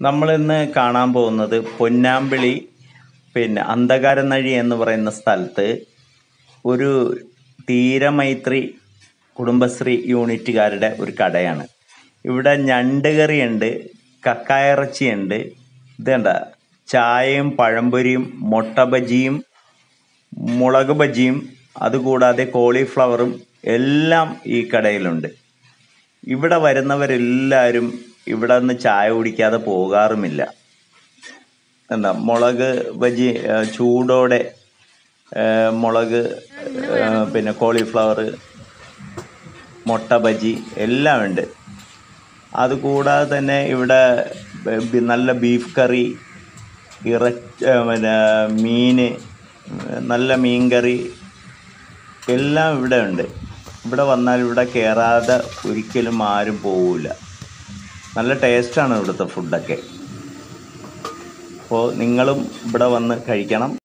നമ്മളിന്ന് കാണാൻ പോകുന്നത് പൊന്നാമ്പിളി പിന്നെ അന്ധകാരനഴി എന്ന് പറയുന്ന സ്ഥലത്ത് ഒരു തീരമൈത്രി കുടുംബശ്രീ യൂണിറ്റുകാരുടെ ഒരു കടയാണ് ഇവിടെ ഞണ്ട് കറിയുണ്ട് കക്കായിറച്ചിയുണ്ട് ഇതേണ്ട ചായയും പഴംപൊരിയും മുട്ട ബജിയും മുളക് ബജിയും അതുകൂടാതെ കോളിഫ്ലവറും എല്ലാം ഈ കടയിലുണ്ട് ഇവിടെ വരുന്നവരെല്ലാവരും ഇവിടെ നിന്ന് ചായ കുടിക്കാതെ പോകാറുമില്ല എന്താ മുളക് ബജി ആ, ചൂടോടെ ആ, മുളക് ആ, പിന്നെ കോളിഫ്ലവർ മുട്ട ബജി എല്ലാം ഉണ്ട് അതുകൂടാതെ തന്നെ ഇവിടെ ബ- ബി- നല്ല ബീഫ് കറി ഇറ ആ, പിന്നെ മീന് നല്ല മീൻ കറി എല്ലാം ഇവിടെ ഉണ്ട് ഇവിടെ വന്നാൽ ഇവിടെ കയറാതെ ഒരിക്കലും ആരും പോവില്ല നല്ല ടേസ്റ്റാണ് ഇവിടുത്തെ ഫുഡൊക്കെ അപ്പോൾ നിങ്ങളും ഇവിടെ വന്ന് കഴിക്കണം